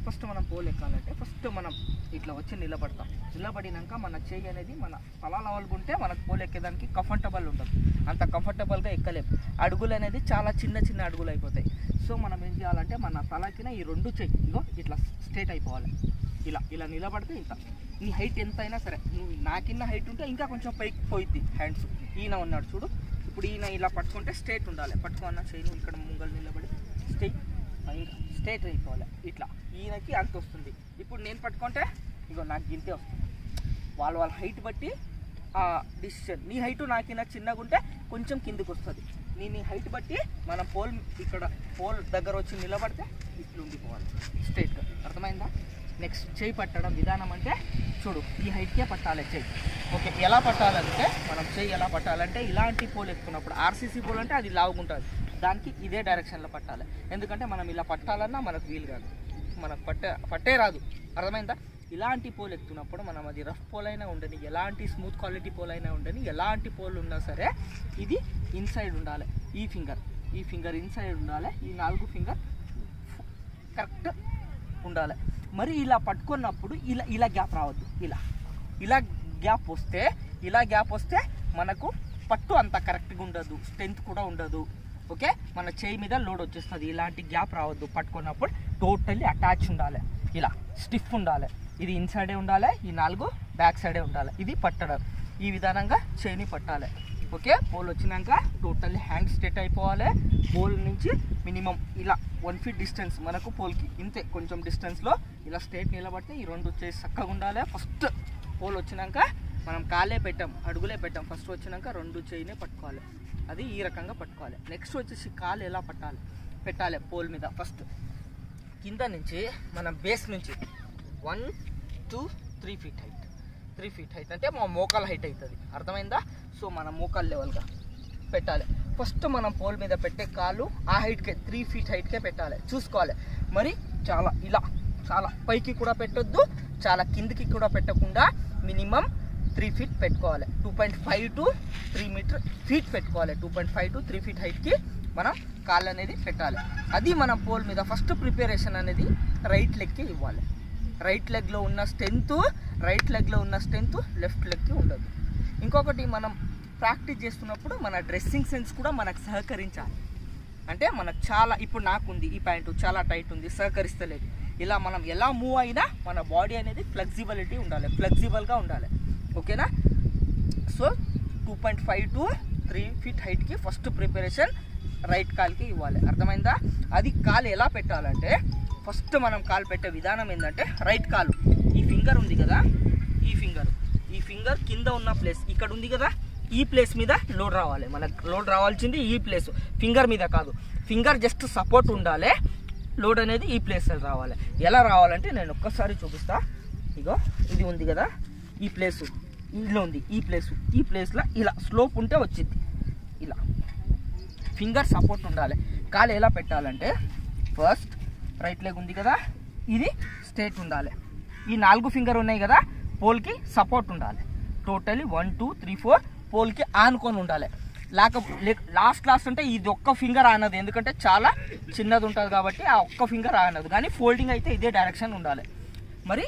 first మనం pole ఎక్కాలంటే first మనం ఇట్లా వచ్చి నిలబడతాం నిలబడినాక మన చేయి అనేది మన తల లెవెల్గా ఉంటే మనకు పోల్ ఎక్కేదానికి కంఫర్టబుల్ ఉంటుంది అంత కంఫర్టబుల్గా ఎక్కలేము అడుగులు అనేది చాలా చిన్న చిన్న అడుగులు అయిపోతాయి సో మనం ఏం చేయాలంటే మన తలకిన ఈ రెండు చెయ్యి ఇగో ఇట్లా స్ట్రేట్ అయిపోవాలి ఇలా ఇలా నిలబడితే ఇంత నీ హైట్ ఎంత అయినా సరే నువ్వు నాకిన్న హైట్ ఉంటే ఇంకా కొంచెం పైకి పోయిద్ది హ్యాండ్స్ ఈయన ఉన్నాడు చూడు ఇప్పుడు ఈయన ఇలా పట్టుకుంటే స్ట్రేట్ ఉండాలి పట్టుకున్న చేయి నువ్వు ఇక్కడ ముంగలు నిలబడి స్ట్రైట్ ఇంకా స్ట్రేట్ అయిపోవాలి ఇట్లా ఈయనకి అంత వస్తుంది ఇప్పుడు నేను పట్టుకుంటే ఇగో నాకు గింతే వస్తుంది వాళ్ళ వాళ్ళ హైట్ బట్టి ఆ డిసిషన్ నీ హైట్ నాకిన చిన్నగా ఉంటే కొంచెం కిందికి వస్తుంది నీ నీ హైట్ బట్టి మనం పోల్ ఇక్కడ పోల్ దగ్గర వచ్చి నిలబడితే ఇట్లా ఉండిపోవాలి స్ట్రైట్గా అర్థమైందా నెక్స్ట్ చేయి పట్టడం విధానం అంటే చూడు ఈ హైట్కే పట్టాలి చేయి ఓకే ఎలా పట్టాలంటే మనం చేయి ఎలా పట్టాలంటే ఇలాంటి పోల్ ఎక్కుతున్నప్పుడు ఆర్సీసీ పోల్ అంటే అది లావుగుంటుంది దానికి ఇదే డైరెక్షన్లో పట్టాలి ఎందుకంటే మనం ఇలా పట్టాలన్నా మనకు వీలు కాదు మనకు పట్టే పట్టే రాదు అర్థమైందా ఇలాంటి పోల్ ఎక్కుతున్నప్పుడు మనం అది రఫ్ పోల్ అయినా ఉండని ఎలాంటి స్మూత్ క్వాలిటీ పోల్ అయినా ఉండని ఎలాంటి పోల్ ఉన్నా సరే ఇది ఇన్సైడ్ ఉండాలి ఈ ఫింగర్ ఈ ఫింగర్ ఇన్సైడ్ ఉండాలి ఈ నాలుగు ఫింగర్ కరెక్ట్ ఉండాలి మరి ఇలా పట్టుకున్నప్పుడు ఇలా ఇలా గ్యాప్ రావద్దు ఇలా ఇలా గ్యాప్ వస్తే ఇలా గ్యాప్ వస్తే మనకు పట్టు అంత కరెక్ట్గా ఉండదు స్ట్రెంత్ కూడా ఉండదు ఓకే మన చేయి మీద లోడ్ వచ్చేస్తుంది ఇలాంటి గ్యాప్ రావద్దు పట్టుకున్నప్పుడు టోటల్లీ అటాచ్ ఉండాలి ఇలా స్టిఫ్ ఉండాలి ఇది ఇన్సైడే ఉండాలి ఈ నాలుగు బ్యాక్ సైడే ఉండాలి ఇది పట్టడం ఈ విధానంగా చేయిని పట్టాలి ఓకే పోల్ వచ్చినాక టోటల్లీ హ్యాండ్ స్ట్రెట్ అయిపోవాలి పోల్ నుంచి మినిమం ఇలా వన్ ఫీట్ డిస్టెన్స్ మనకు పోల్కి ఇంతే కొంచెం డిస్టెన్స్లో ఇలా స్ట్రేట్ నిలబడితే ఈ రెండు చేసి చక్కగా ఉండాలి ఫస్ట్ పోల్ వచ్చినాక మనం కాలే పెట్టాం అడుగులే పెట్టాం ఫస్ట్ వచ్చినాక రెండు చేయినే పట్టుకోవాలి అది ఈ రకంగా పట్టుకోవాలి నెక్స్ట్ వచ్చేసి కాలు ఎలా పట్టాలి పెట్టాలి పోల్ మీద ఫస్ట్ కింద నుంచి మన బేస్ నుంచి one two three feet height three feet height అంటే మా మోకాల హైట్ అవుతుంది అర్థమైందా సో మన మోకాల్ లెవెల్గా పెట్టాలి ఫస్ట్ మనం పోల్ మీద పెట్టే కాలు ఆ హైట్కే త్రీ ఫీట్ హైట్కే పెట్టాలి చూసుకోవాలి మరి చాలా ఇలా చాలా పైకి కూడా పెట్టొద్దు చాలా కిందికి కూడా పెట్టకుండా మినిమం త్రీ ఫీట్ పెట్టుకోవాలి two point five to three meter feet పెట్టుకోవాలి two point five to three feet హైట్కి మనం కాళ్ళు అనేది పెట్టాలి అది మనం పోల్ మీద ఫస్ట్ ప్రిపరేషన్ అనేది రైట్ లెగ్కి ఇవ్వాలి రైట్ లెగ్లో ఉన్న స్ట్రెంత్ రైట్ లెగ్లో ఉన్న స్ట్రెంత్ లెఫ్ట్ లెగ్కి ఉండదు ఇంకొకటి మనం ప్రాక్టీస్ చేస్తున్నప్పుడు మన డ్రెస్సింగ్ సెన్స్ కూడా మనకు సహకరించాలి అంటే మనకు చాలా ఇప్పుడు నాకుంది ఈ ప్యాంటు చాలా టైట్ ఉంది సహకరిస్తలేదు ఇలా మనం ఎలా మూవ్ అయినా మన బాడీ అనేది ఫ్లెక్సిబిలిటీ ఉండాలి ఫ్లెక్సిబుల్గా ఉండాలి ఓకేనా so two point five to three feet హైట్కి ఫస్ట్ ప్రిపరేషన్ రైట్ కాల్కి ఇవ్వాలి అర్థమైందా అది కాలు ఎలా పెట్టాలంటే ఫస్ట్ మనం కాలు పెట్టే విధానం ఏంటంటే రైట్ కాలు ఈ ఫింగర్ ఉంది కదా ఈ ఫింగర్ ఈ ఫింగర్ కింద ఉన్న ప్లేస్ ఇక్కడ ఉంది కదా ఈ ప్లేస్ మీద లోడ్ రావాలి మనకు లోడ్ రావాల్సింది ఈ ప్లేస్ ఫింగర్ మీద కాదు ఫింగర్ జస్ట్ సపోర్ట్ ఉండాలి లోడ్ అనేది ఈ ప్లేస్ రావాలి ఎలా రావాలంటే నేను ఒక్కసారి చూపిస్తా ఇగో ఇది ఉంది కదా ఈ ప్లేసు ఇందులో ఉంది ఈ ప్లేస్ ఈ ప్లేస్లో ఇలా స్లోప్ ఉంటే వచ్చింది ఇలా ఫింగర్ సపోర్ట్ ఉండాలి కాలు ఎలా పెట్టాలంటే ఫస్ట్ రైట్ లెగ్ ఉంది కదా ఇది స్ట్రేట్ ఉండాలి ఈ నాలుగు ఫింగర్ ఉన్నాయి కదా పోల్కి సపోర్ట్ ఉండాలి totally one two three four పోల్కి ఆనుకొని ఉండాలి లేక లాస్ట్ లాస్ట్ అంటే ఇది ఒక్క ఫింగర్ ఆనదు ఎందుకంటే చాలా చిన్నది ఉంటుంది కాబట్టి ఆ ఒక్క ఫింగర్ ఆనదు కానీ ఫోల్డింగ్ అయితే ఇదే డైరెక్షన్ ఉండాలి మరి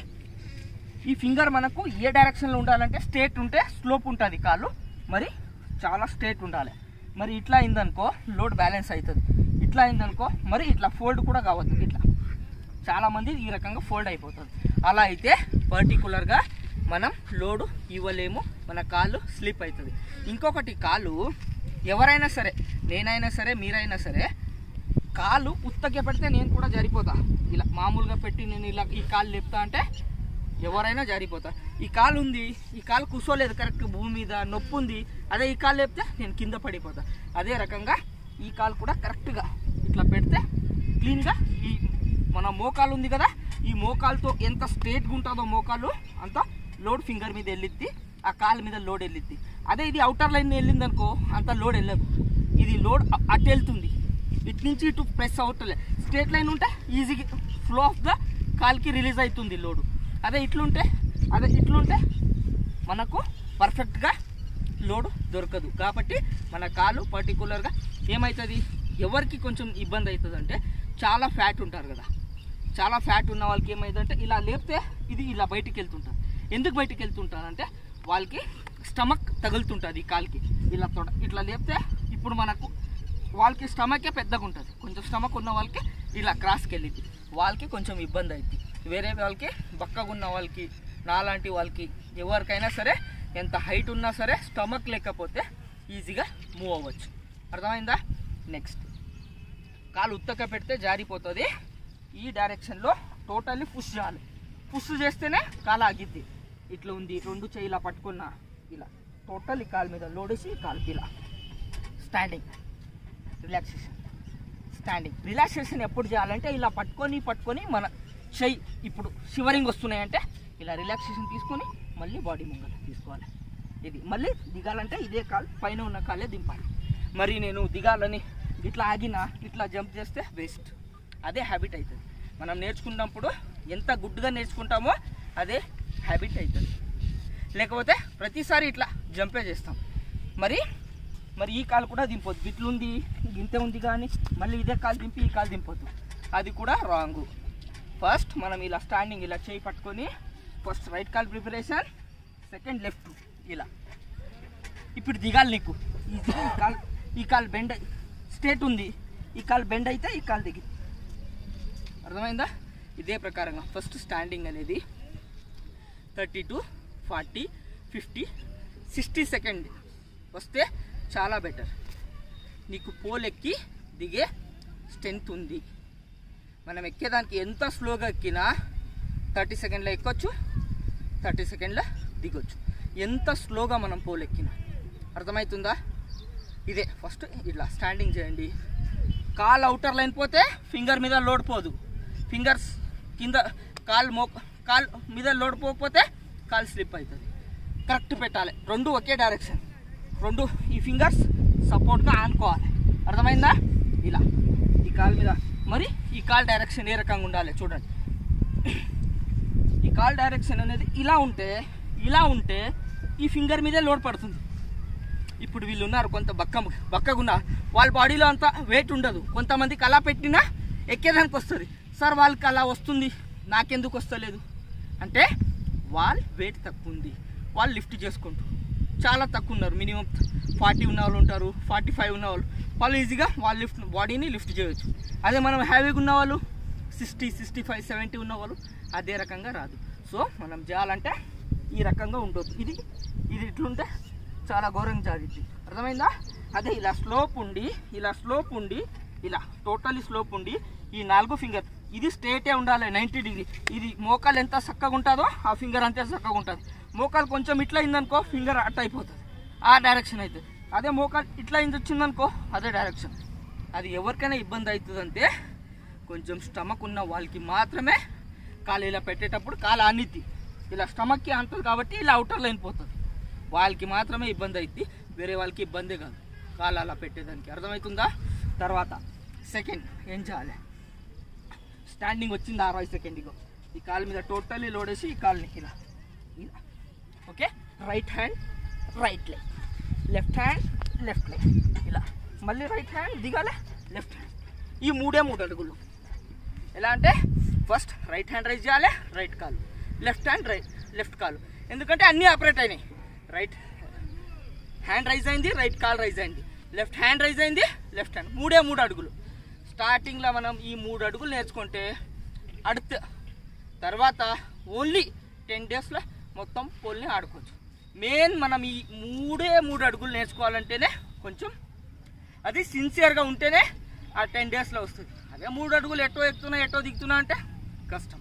ఈ ఫింగర్ మనకు ఏ డైరెక్షన్లో ఉండాలంటే స్ట్రేట్ ఉంటే స్లోప్ ఉంటుంది కాలు మరి చాలా స్ట్రేట్ ఉండాలి మరి ఇట్లా అయిందనుకో లోడ్ బ్యాలెన్స్ అవుతుంది ఇట్లా అయిందనుకో మరి ఇట్లా ఫోల్డ్ కూడా కావద్దు ఇట్లా చాలామంది ఈ రకంగా ఫోల్డ్ అయిపోతుంది అలా అయితే పర్టికులర్గా మనం లోడు ఇవ్వలేము మన కాలు స్లిప్ అవుతుంది ఇంకొకటి కాలు ఎవరైనా సరే నేనైనా సరే మీరైనా సరే కాలు ఉత్తకే పెడితే నేను కూడా జారిపోతా ఇలా మామూలుగా పెట్టి నేను ఇలా ఈ కాలు లేపుతా అంటే ఎవరైనా జారిపోతా ఈ కాలు ఉంది ఈ కాలు కూర్చోలేదు కరెక్ట్ భూమి మీద నొప్పి ఉంది అదే ఈ కాలు లేపితే నేను కింద పడిపోతా అదే రకంగా ఈ కాలు కూడా కరెక్ట్గా ఇట్లా పెడితే క్లీన్గా ఈ మన మోకాలు ఉంది కదా ఈ మోకాలుతో ఎంత స్ట్రేట్గా ఉంటుందో మోకాలు అంత లోడ్ ఫింగర్ మీద వెళ్ళిద్ది ఆ కాలు మీద లోడ్ వెళ్ళిద్ది అదే ఇది అవుటర్ లైన్ వెళ్ళింది అనుకో అంత లోడ్ వెళ్ళదు ఇది లోడ్ అ- అటు వెళ్తుంది ఇటు నుంచి ఇటు ప్రెస్ అవుతలే స్ట్రేట్ లైన్ ఉంటే ఈజీగా ఫ్లో ఆఫ్ ద కాల్కి రిలీజ్ అవుతుంది లోడు అదే ఇట్లుంటే అదే ఇట్లుంటే మనకు పర్ఫెక్ట్గా లోడ్ దొరకదు కాబట్టి మన కాలు పర్టికులర్గా ఏమవుతుంది ఎవరికి కొంచెం ఇబ్బంది అవుతుంది అంటే చాలా ఫ్యాట్ ఉంటారు కదా చాలా ఫ్యాట్ ఉన్న వాళ్ళకి ఏమైందంటే ఇలా లేపితే ఇది ఇలా బయటికి వెళ్తుంటుంది ఎందుకు బయటికి వెళ్తుంటుంది అంటే వాళ్ళకి స్టమక్ తగులుతుంటుంది ఈ కాలుకి ఇలా తొడ ఇట్లా లేపితే ఇప్పుడు మనకు వాళ్ళకి స్టమకే పెద్దగా ఉంటుంది కొంచెం స్టమక్ ఉన్న వాళ్ళకి ఇలా క్రాస్కి వెళ్ళింది వాళ్ళకి కొంచెం ఇబ్బంది అవుతుంది వేరే వాళ్ళకి బక్కగా ఉన్న వాళ్ళకి నాలాంటి వాళ్ళకి ఎవరికైనా సరే ఎంత హైట్ ఉన్నా సరే స్టమక్ లేకపోతే ఈజీగా మూవ్ అవ్వచ్చు అర్థమైందా నెక్స్ట్ కాలు ఉత్తక పెడితే జారిపోతుంది ఈ డైరెక్షన్లో టోటల్లీ పుష్ చేయాలి పుష్ చేస్తేనే కాలు ఆగిద్ది ఇట్లా ఉంది రెండు చేయి ఇలా పట్టుకున్న ఇలా టోటల్ ఈ కాలు మీద లోడేసి ఈ కాలు ఇలా స్టాండింగ్ రిలాక్సేషన్ స్టాండింగ్ రిలాక్సేషన్ ఎప్పుడు చేయాలంటే ఇలా పట్టుకొని పట్టుకొని మన చెయ్యి ఇప్పుడు షివరింగ్ వస్తున్నాయంటే ఇలా రిలాక్సేషన్ తీసుకొని మళ్ళీ బాడీ ముంగల తీసుకోవాలి ఇది మళ్ళీ దిగాలంటే ఇదే కాలు పైన ఉన్న కాలే దింపాలి మరి నేను దిగాలని ఇట్లా ఆగినా ఇట్లా జంప్ చేస్తే వేస్ట్ అదే హ్యాబిట్ అవుతుంది మనం నేర్చుకున్నప్పుడు ఎంత గుడ్గా నేర్చుకుంటామో అదే హ్యాబిట్ అవుతుంది లేకపోతే ప్రతిసారి ఇట్లా జంపే చేస్తాం మరి మరి ఈ కాలు కూడా దింపొద్దు ఇట్లుంది గింతే ఉంది కానీ మళ్ళీ ఇదే కాలు దింపి ఈ కాలు దింపొద్దు అది కూడా రాంగు ఫస్ట్ మనం ఇలా స్టాండింగ్ ఇలా చేయి పట్టుకొని ఫస్ట్ రైట్ కాల్ ప్రిపరేషన్ సెకండ్ లెఫ్ట్ ఇలా ఇప్పుడు దిగాలి నీకు ఈ ఈ కాల్ ఈ కాల్ బెండ్ స్టేట్ ఉంది ఈ కాల్ బెండ్ అయితే ఈ కాల్ దిగి అర్థమైందా ఇదే ప్రకారంగా ఫస్ట్ స్టాండింగ్ అనేది thirty to forty fifty sixty second వస్తే చాలా బెటర్ నీకు పోల్ ఎక్కి దిగే స్ట్రెంత్ ఉంది మనం ఎక్కేదానికి ఎంత స్లోగా ఎక్కినా థర్టీ సెకండ్లో ఎక్కొచ్చు థర్టీ సెకండ్లో దిగొచ్చు ఎంత స్లోగా మనం పోల్ ఎక్కినా అర్థమవుతుందా ఇదే ఫస్ట్ ఇట్లా స్టాండింగ్ చేయండి కాల్ అవుటర్ లైన్ పోతే ఫింగర్ మీద లోడ్ పోదు ఫింగర్స్ కింద కాల్ మో కాల్ మీద లోడ్ పోకపోతే కాల్ స్లిప్ అవుతుంది కరెక్ట్ పెట్టాలి రెండు ఒకే డైరెక్షన్ రెండు ఈ ఫింగర్స్ సపోర్ట్గా ఆనుకోవాలి అర్థమైందా ఇలా ఈ కాల్ మీద మరి ఈ కాల్ డైరెక్షన్ ఏ రకంగా ఉండాలి చూడండి ఈ కాల్ డైరెక్షన్ అనేది ఇలా ఉంటే ఇలా ఉంటే ఈ ఫింగర్ మీదే లోడ్ పడుతుంది ఇప్పుడు వీళ్ళు ఉన్నారు కొంత బక్క బక్కగా ఉన్నారు వాళ్ళ బాడీలో అంత వెయిట్ ఉండదు కొంతమందికి అలా పెట్టినా ఎక్కేదానికి వస్తుంది సార్ వాళ్ళకి అలా వస్తుంది నాకెందుకు వస్తలేదు అంటే వాళ్ళ వెయిట్ తక్కువ ఉంది వాళ్ళు లిఫ్ట్ చేసుకుంటారు చాలా తక్కువ ఉన్నారు మినిమం ఫార్టీ ఉన్న వాళ్ళు ఉంటారు ఫార్టీ ఫైవ్ ఉన్న వాళ్ళు వాళ్ళు ఈజీగా వాళ్ళ లిఫ్ట్ బాడీని లిఫ్ట్ చేయొచ్చు అదే మనం హ్యావీగా ఉన్న వాళ్ళు సిక్స్టీ సిక్స్టీ ఫైవ్ సెవెంటీ ఉన్న వాళ్ళు అదే రకంగా రాదు సో మనం చేయాలంటే ఈ రకంగా ఉండొద్దు ఇది ఇది ఇట్లుంటే చాలా ఘోరంగా జారిద్ది అర్థమైందా అదే ఇలా స్లోప్ ఉండి ఇలా స్లోప్ ఉండి ఇలా టోటలీ స్లోప్ ఉండి ఈ నాలుగు ఫింగర్ ఇది స్ట్రేటే ఉండాలి నైంటీ డిగ్రీ ఇది మోకాలు ఎంత చక్కగా ఉంటుందో ఆ ఫింగర్ అంతే చక్కగా ఉంటుంది మోకాలు కొంచెం ఇట్లా అయిందనుకో ఫింగర్ అట్ అయిపోతుంది ఆ డైరెక్షన్ అవుతుంది అదే మోకాలు ఇట్లా అయింది వచ్చిందనుకో అదే డైరెక్షన్ అది ఎవరికైనా ఇబ్బంది అవుతుందంటే కొంచెం స్టమక్ ఉన్న వాళ్ళకి మాత్రమే కాలు ఇలా పెట్టేటప్పుడు కాలు అన్నిద్ది ఇలా స్టమక్కి అంటుంది కాబట్టి ఇలా అవుటర్ లైన్ పోతుంది వాళ్ళకి మాత్రమే ఇబ్బంది అవుద్ది వేరే వాళ్ళకి ఇబ్బందే కాదు కాలు అలా పెట్టేదానికి అర్థమవుతుందా తర్వాత సెకండ్ ఏం చేయాలి స్టాండింగ్ వచ్చింది అరవై సెకండ్ ఇగో ఈ కాలు మీద టోటల్లీ లోడేసి ఈ కాలుని ఇలా ఇలా okay right hand right leg left hand left leg ఇలా మళ్ళీ రైట్ హ్యాండ్ దిగాలి లెఫ్ట్ హ్యాండ్ ఈ మూడే మూడు అడుగులు ఎలా అంటే ఫస్ట్ రైట్ హ్యాండ్ రైజ్ చేయాలి రైట్ కాలు లెఫ్ట్ హ్యాండ్ రైట్ లెఫ్ట్ కాలు ఎందుకంటే అన్నీ ఆపరేట్ అయినాయి రైట్ హ్యాండ్ రైజ్ అయింది రైట్ కాల్ రైజ్ అయింది లెఫ్ట్ హ్యాండ్ రైజ్ అయింది లెఫ్ట్ హ్యాండ్ మూడే మూడు అడుగులు స్టార్టింగ్లో మనం ఈ మూడు అడుగులు నేర్చుకుంటే అడుత తర్వాత ఓన్లీ టెన్ డేస్లో మొత్తం పోల్ని ఆడుకోవచ్చు మెయిన్ మనం ఈ మూడే మూడు అడుగులు నేర్చుకోవాలంటేనే కొంచెం అది సిన్సియర్గా ఉంటేనే ఆ టెన్ డేస్లో వస్తుంది అదే మూడు అడుగులు ఎటో ఎక్కుతున్నా ఎటో దిగుతున్నా అంటే కష్టం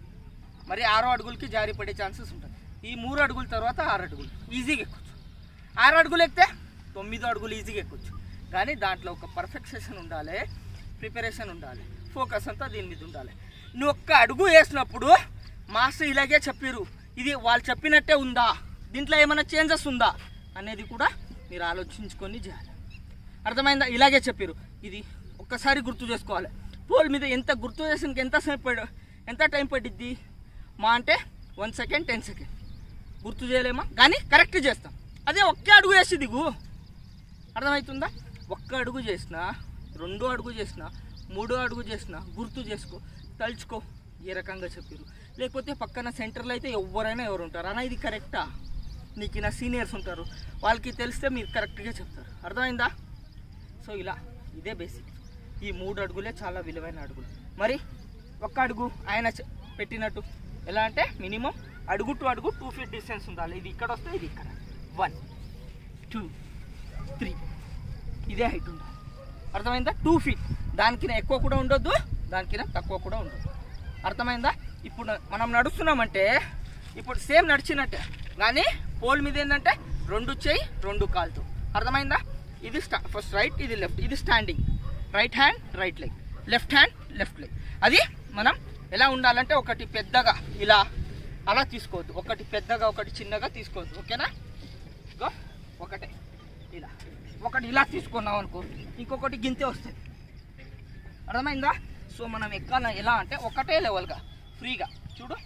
మరి ఆరో అడుగులకి జారి పడే ఛాన్సెస్ ఉంటుంది ఈ మూడు అడుగుల తర్వాత ఆరు అడుగులు ఈజీగా ఎక్కొచ్చు ఆరు అడుగులు ఎక్కితే తొమ్మిదో అడుగులు ఈజీగా ఎక్కొచ్చు కానీ దాంట్లో ఒక పర్ఫెక్షన్ ఉండాలి ప్రిపరేషన్ ఉండాలి ఫోకస్ అంతా దీని మీద ఉండాలి నువ్వు ఒక్క అడుగు వేసినప్పుడు మాస్టర్ ఇలాగే చెప్పారు ఇది వాళ్ళు చెప్పినట్టే ఉందా దీంట్లో ఏమైనా చేంజెస్ ఉందా అనేది కూడా మీరు ఆలోచించుకొని చేయాలి అర్థమైందా ఇలాగే చెప్పారు ఇది ఒక్కసారి గుర్తు చేసుకోవాలి పోల్ మీద ఎంత గుర్తు చేసిన ఎంత సేపు పడ- ఎంత టైం పట్టిద్ది మా అంటే వన్ సెకండ్ టెన్ సెకండ్ గుర్తు చేయలేమా కానీ కరెక్ట్ చేస్తాం అదే ఒక్క అడుగు వేసి దిగు అర్థమవుతుందా ఒక్క అడుగు చేసినా రెండో అడుగు చేసినా మూడో అడుగు చేసినా గుర్తు చేసుకో తలుచుకో ఏ రకంగా చెప్పారు లేకపోతే పక్కన సెంటర్లో అయితే ఎవరైనా ఎవరు ఉంటారు అన్న ఇది కరెక్టా నీకు నా సీనియర్స్ ఉంటారు వాళ్ళకి తెలిస్తే మీరు కరెక్ట్గా చెప్తారు అర్థమైందా సో ఇలా ఇదే బేసిక్ ఈ మూడు అడుగులే చాలా విలువైన అడుగులు మరి ఒక్క అడుగు ఆయన చె- పెట్టినట్టు ఎలా అంటే మినిమం అడుగు టు అడుగు టూ ఫీట్ డిస్టెన్స్ ఉండాలి ఇది ఇక్కడ వస్తే ఇది ఇక్కడ వన్ టూ త్రీ ఇదే హైట్ ఉండాలి అర్థమైందా టూ ఫీట్ దానికిన ఎక్కువ కూడా ఉండొద్దు దానికిన తక్కువ కూడా ఉండొద్దు అర్థమైందా ఇప్పుడు మనం నడుస్తున్నామంటే ఇప్పుడు సేమ్ నడిచినట్టే కానీ పోల్ మీద ఏంటంటే రెండు చేయి రెండు కాలుతో అర్థమైందా ఇది స్టా ఫస్ట్ రైట్ ఇది లెఫ్ట్ ఇది standing right hand right leg left hand left leg అది మనం ఎలా ఉండాలంటే ఒకటి పెద్దగా ఇలా అలా తీసుకోవద్దు ఒకటి పెద్దగా ఒకటి చిన్నగా తీసుకోవద్దు ఓకేనా ఇగో ఒకటే ఇలా ఒకటి ఇలా తీసుకున్నాం అనుకో ఇంకొకటి గింతే వస్తుంది అర్థమైందా సో మనం ఎక్కాల ఎలా అంటే ఒకటే లెవెల్గా ఫ్రీగా చూడు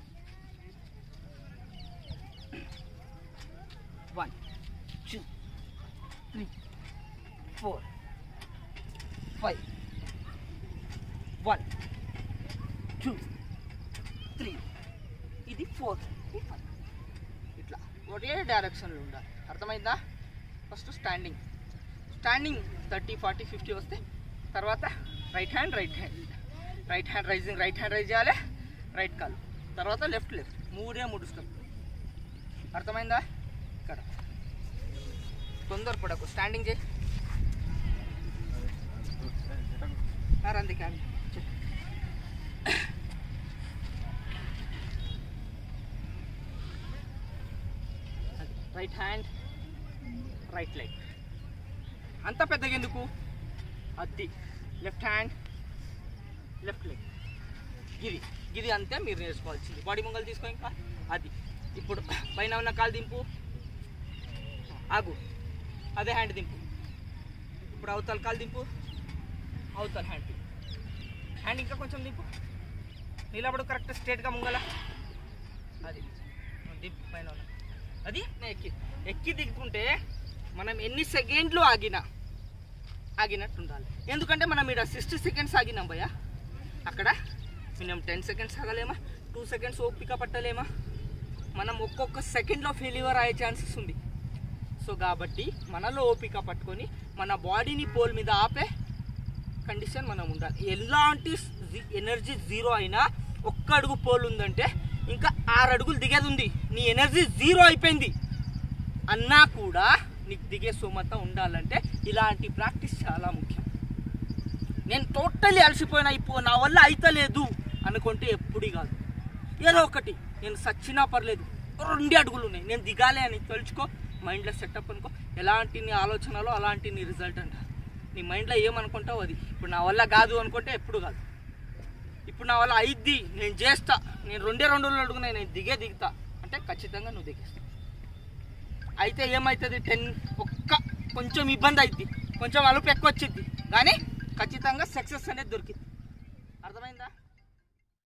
one two three four five one two three ఇది ఫోర్ ఇట్లా ఒకే డైరెక్షన్లో ఉండాలి అర్థమైందా first standing standing thirty forty fifty వస్తే తర్వాత right hand right hand right hand raising right hand raise చేయాలి రైట్ కాల్ తర్వాత లెఫ్ట్ లెఫ్ట్ మూడే మూడు స్టెప్ అర్థమైందా ఇక్కడ తొందరపడకు స్టాండింగ్ చేయి రంది కానీ రైట్ హ్యాండ్ రైట్ లెగ్ అంత పెద్దగా ఎందుకు అది లెఫ్ట్ హ్యాండ్ లెఫ్ట్ లెగ్ గిది గిది అంతే మీరు నేర్చుకోవాల్సింది బాడీ ముంగలు తీసుకో ఇంకా అది ఇప్పుడు పైన ఉన్న కాలు దింపు ఆగు అదే హ్యాండ్ దింపు ఇప్పుడు అవతల కాలు దింపు అవతల హ్యాండ్ దింపు హ్యాండ్ ఇంకా కొంచెం దింపు నిలబడు కరెక్ట్ స్ట్రేట్గా ముంగల అది దింపు పైన ఉన్న అది నేను ఎక్కి ఎక్కి దిగుతుంటే మనం ఎన్ని సెకండ్లు ఆగినా ఆగినట్టు ఉండాలి ఎందుకంటే మనం ఇక్కడ సిక్స్టీ సెకండ్స్ ఆగినాం భయ్య అక్కడ మినిమం టెన్ సెకండ్స్ ఆగలేమా టూ సెకండ్స్ ఓపిక పట్టలేమా మనం ఒక్కొక్క సెకండ్లో ఫెయిల్యూర్ అయ్యే ఛాన్సెస్ ఉంది సో కాబట్టి మనలో ఓపిక పట్టుకొని మన బాడీని పోల్ మీద ఆపే కండిషన్ మనం ఉండాలి ఎలాంటి ఎనర్జీ జీరో అయినా ఒక్క అడుగు పోల్ ఉందంటే ఇంకా ఆరు అడుగులు దిగేది ఉంది నీ ఎనర్జీ జీరో అయిపోయింది అన్నా కూడా నీకు దిగే సోమత ఉండాలంటే ఇలాంటి ప్రాక్టీస్ చాలా ముఖ్యం నేను టోటలీ అలసిపోయినా ఇప్పుడు నా వల్ల అయితలేదు అనుకుంటే ఎప్పుడు కాదు ఏదో ఒకటి నేను సచ్చినా పర్లేదు రెండు అడుగులు ఉన్నాయి నేను దిగాలి అని తెలుసుకో మైండ్లో సెటప్ అనుకో ఎలాంటి నీ ఆలోచనలో అలాంటి నీ రిజల్ట్ అంట నీ మైండ్లో ఏమనుకుంటావు అది ఇప్పుడు నా వల్ల కాదు అనుకుంటే ఎప్పుడు కాదు ఇప్పుడు నా వల్ల అయిద్ది నేను చేస్తా నేను రెండే రెండు అడుగునే నేను దిగే దిగుతా అంటే ఖచ్చితంగా నువ్వు దిగేస్తావు అయితే ఏమవుతుంది టెన్ ఒక్క కొంచెం ఇబ్బంది అవుద్ది కొంచెం అలుపు ఎక్కువ వచ్చింది కానీ ఖచ్చితంగా సక్సెస్ అనేది దొరికింది అర్థమైందా